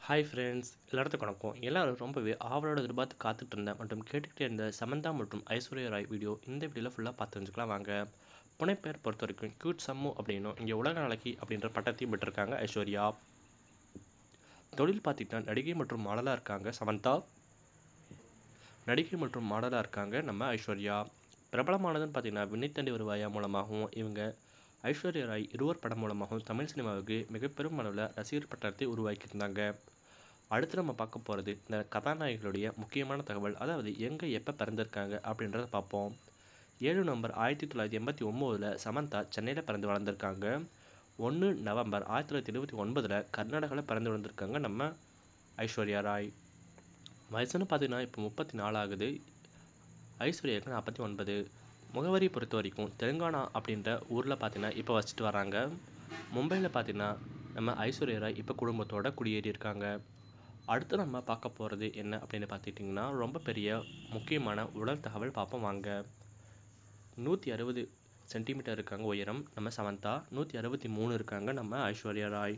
hi friends எல்லாத்துக்கும் வணக்கம் எல்லாரும் ரொம்பவே ஆவலோட எதிர்பார்த்து காத்துட்டு இருந்தேன் மற்றும் கேட்டுக்கிட்டே இருந்த சமந்தா மற்றும் ஐஸ்வர்யா ராய் வீடியோ இந்த வீடியோவில் ஃபுல்லாக பார்த்து தெரிஞ்சுக்கலாம் வாங்க புனைப்பெயர் பொறுத்த வரைக்கும் கியூட் சம்மு அப்படின்னும் இங்கே உலக அழகி அப்படின்ற பட்டத்தையும் பெற்றிருக்காங்க ஐஸ்வர்யா தொழில் பார்த்திங்கன்னா நடிகை மற்றும் மாடலாக இருக்காங்க சமந்தா நடிகை மற்றும் மாடலாக இருக்காங்க நம்ம ஐஸ்வர்யா பிரபலமானதுன்னு பார்த்தீங்கன்னா விண்ணைத்தண்டி வருவாயா மூலமாகவும் இவங்க ஐஸ்வர்யா ராய் இருவர் படம் மூலமாகவும் தமிழ் சினிமாவுக்கு மிகப்பெரும் அளவில் ரசிகர் பட்டத்தை உருவாக்கியிருந்தாங்க அடுத்து நம்ம பார்க்க போகிறது இந்த கதாநாயகிகளுடைய முக்கியமான தகவல் அதாவது எங்கே எப்போ பிறந்திருக்காங்க அப்படின்றத பார்ப்போம் ஏழு நவம்பர் ஆயிரத்தி தொள்ளாயிரத்தி எண்பத்தி ஒம்போதில் சமந்தா சென்னையில் பிறந்து வளர்ந்துருக்காங்க ஒன்று நவம்பர் ஆயிரத்தி தொள்ளாயிரத்தி எழுபத்தி ஒன்பதில் கர்நாடகாவில் பிறந்து வளர்ந்துருக்காங்க நம்ம ஐஸ்வர்யா ராய் வயசுன்னு பார்த்தீங்கன்னா இப்போ முப்பத்தி நாலு ஆகுது ஐஸ்வர்யாவுக்கு நாற்பத்தி ஒன்பது முகவரி பொறுத்த வரைக்கும் தெலுங்கானா அப்படின்ற ஊரில் பார்த்தீங்கன்னா இப்போ வச்சுட்டு வராங்க மும்பையில் பார்த்தீங்கன்னா நம்ம ஐஸ்வர்யா ராய் இப்போ குடும்பத்தோட குடியேறி இருக்காங்க அடுத்து நம்ம பார்க்க போகிறது என்ன அப்படின்னு பார்த்துட்டிங்கன்னா ரொம்ப பெரிய முக்கியமான உடல் தகவல் பார்ப்போம் வாங்க நூற்றி அறுபது சென்டிமீட்டர் இருக்காங்க உயரம் நம்ம சமந்தா நூற்றி அறுபத்தி மூணு இருக்காங்க நம்ம ஐஸ்வர்யா ராய்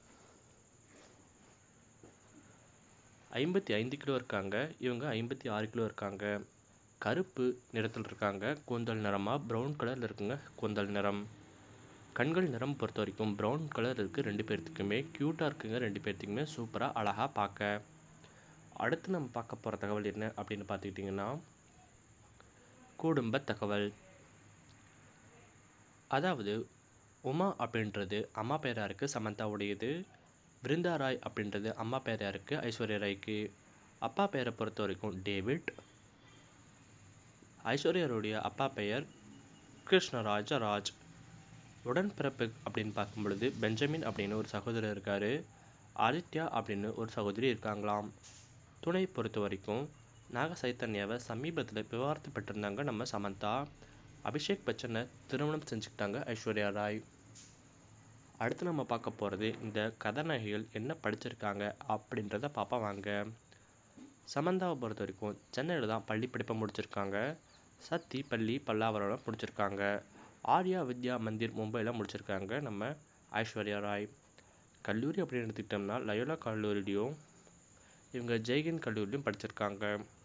ஐம்பத்தி ஐந்து கிலோ இருக்காங்க இவங்க ஐம்பத்தி ஆறு கிலோ இருக்காங்க கருப்பு நிறத்தில் இருக்காங்க கூந்தல் நிறமாக ப்ரௌன் கலரில் இருக்குங்க கூந்தல் நிறம் கண்கள் நிறம் பொறுத்த வரைக்கும் ப்ரௌன் கலர் இருக்குது ரெண்டு பேர்த்துக்குமே க்யூட்டாக இருக்குங்க ரெண்டு பேர்த்துக்குமே சூப்பராக அழகாக பார்க்க அடுத்து நம்ம பார்க்க போகிற தகவல் என்ன அப்படின்னு பார்த்துக்கிட்டிங்கன்னா குடும்ப தகவல் அதாவது உமா அப்படின்றது அம்மா பேராக இருக்குது சமந்தாவுடையது பிருந்தா ராய் அப்படின்றது அம்மா பேராக இருக்குது ஐஸ்வர்யா ராய்க்கு அப்பா பேரை பொறுத்த வரைக்கும் டேவிட் ஐஸ்வர்யாருடைய அப்பா பெயர் கிருஷ்ணராஜ ராஜ் உடன்பிறப்பு அப்படின்னு பார்க்கும் பொழுது பெஞ்சமின் அப்படின்னு ஒரு சகோதரர் இருக்கார் ஆதித்யா அப்படின்னு ஒரு சகோதரி இருக்காங்களாம் துணை பொறுத்த வரைக்கும் நாக சைத்தன்யாவை சமீபத்தில் விவாகரத்து பெற்றிருந்தாங்க நம்ம சமந்தா அபிஷேக் பச்சனை திருமணம் செஞ்சுக்கிட்டாங்க ஐஸ்வர்யா ராய் அடுத்து நம்ம பார்க்க போகிறது இந்த கதாநாயகிகள் என்ன படிச்சிருக்காங்க அப்படின்றத பார்ப்போம் வாங்க சமந்தாவை பொறுத்த வரைக்கும் சென்னையில் தான் பள்ளி படிப்பை முடிச்சிருக்காங்க சத்தி பள்ளி பல்லாவரம் முடிச்சிருக்காங்க ஆர்யா வித்யா மந்திர் மும்பையில் முடிச்சிருக்காங்க நம்ம ஐஸ்வர்யா ராய் கல்லூரி அப்படின்னு எடுத்துக்கிட்டோம்னா லயோலா கல்லூரிலையும் இவங்க ஜெய்கின் கல்லூரிலையும் படிச்சிருக்காங்க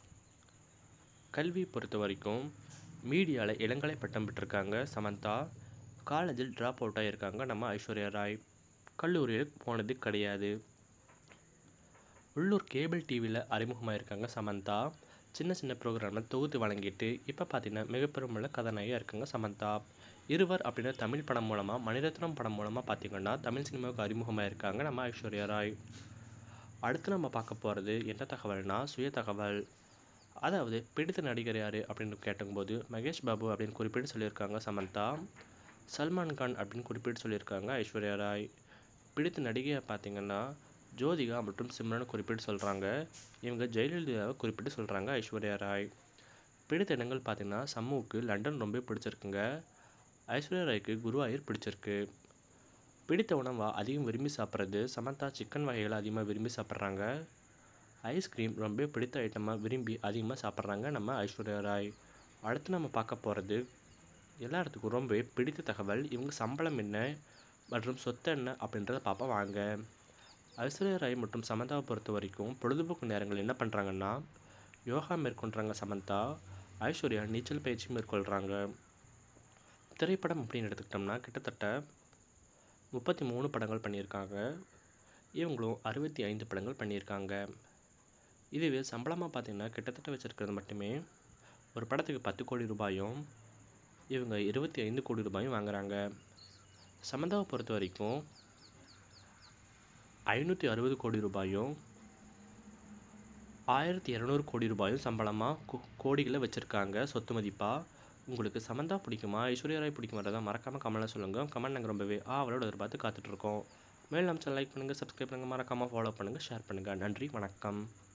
கல்வி பொறுத்த வரைக்கும் மீடியாவில் இளங்கலை பட்டம் பெற்றிருக்காங்க சமந்தா காலேஜில் ட்ராப் அவுட் ஆகியிருக்காங்க நம்ம ஐஸ்வர்யா ராய் கல்லூரியில் போனது கிடையாது உள்ளூர் கேபிள் டிவியில் அறிமுகமாக இருக்காங்க சமந்தா சின்ன சின்ன ப்ரோக்ராமில் தொகுத்து வழங்கிட்டு இப்போ பார்த்தீங்கன்னா மிகப்பெரும் உள்ள கதாநாயகியாக இருக்காங்க சமந்தா இருவர் அப்படின்னா தமிழ் படம் மூலமாக மணிரத்னம் படம் மூலமாக பார்த்தீங்கன்னா தமிழ் சினிமாவுக்கு அறிமுகமாக இருக்காங்க நம்ம ஐஸ்வர்யா ராய் அடுத்து நம்ம பார்க்க போகிறது என்ன தகவல்னா சுய தகவல் அதாவது பிடித்த நடிகர் யார் அப்படின்னு கேட்டும்போது மகேஷ் பாபு அப்படின்னு குறிப்பிட்டு சொல்லியிருக்காங்க சமந்தா சல்மான் கான் அப்படின்னு குறிப்பிட்டு சொல்லியிருக்காங்க ஐஸ்வர்யா ராய் பிடித்த நடிகையை பார்த்தீங்கன்னா ஜோதிகா மற்றும் சிம்ரன் குறிப்பிட்டு சொல்கிறாங்க இவங்க ஜெயலலிதாவை குறிப்பிட்டு சொல்கிறாங்க ஐஸ்வர்யா ராய் பிடித்த இடங்கள் பார்த்திங்கன்னா சம்முவுக்கு லண்டன் ரொம்ப பிடிச்சிருக்குங்க ஐஸ்வர்யா ராய்க்கு குருவாயூர் பிடிச்சிருக்கு பிடித்த உணவாக அதிகம் விரும்பி சாப்பிட்றது சமந்தா சிக்கன் வகைகளை அதிகமாக விரும்பி சாப்பிட்றாங்க ஐஸ்கிரீம் ரொம்ப பிடித்த ஐட்டமாக விரும்பி அதிகமாக சாப்பிட்றாங்க நம்ம ஐஸ்வர்யா ராய் அடுத்து நம்ம பார்க்க போகிறது எல்லாத்துக்கும் ரொம்பவே பிடித்த தகவல் இவங்க சம்பளம் என்ன மற்றும் சொத்து என்ன அப்படின்றத பார்ப்போம் வாங்க ஐஸ்வர்யா ராய் மற்றும் சமந்தாவை பொறுத்த வரைக்கும் பொழுதுபோக்கு நேரங்கள் என்ன பண்ணுறாங்கன்னா யோகா மேற்கொள்கிறாங்க சமந்தா ஐஸ்வர்யா நீச்சல் பயிற்சி மேற்கொள்கிறாங்க திரைப்படம் அப்படின்னு எடுத்துக்கிட்டோம்னா கிட்டத்தட்ட முப்பத்தி மூணு படங்கள் பண்ணியிருக்காங்க இவங்களும் அறுபத்தி ஐந்து படங்கள் பண்ணியிருக்காங்க இதுவே சம்பளமாக பார்த்திங்கன்னா கிட்டத்தட்ட வச்சுருக்கிறது மட்டுமே ஒரு படத்துக்கு பத்து கோடி ரூபாயும் இவங்க இருபத்தி ஐந்து கோடி ரூபாயும் வாங்குகிறாங்க சமந்தாவை பொறுத்த வரைக்கும் ஐநூற்றி அறுபது கோடி ரூபாயும் ஆயிரத்தி இரநூறு கோடி ரூபாயும் சம்பளமாக கோடிகளை வச்சுருக்காங்க சொத்து மதிப்பாக உங்களுக்கு சமந்தா பிடிக்குமா ஐஸ்வர்யா ராய் பிடிக்குமாறதான் மறக்காமல் கமெண்ட்டில் சொல்லுங்கள் கமெண்ட் நாங்கள் ரொம்பவே ஆவலோட எதிர்பார்த்து காத்துட்ருக்கோம் மேலும் நம்ம லைக் பண்ணுங்கள் சப்ஸ்கிரைப் பண்ணுங்கள் மறக்காமல் ஃபாலோ பண்ணுங்கள் ஷேர் பண்ணுங்கள் நன்றி வணக்கம்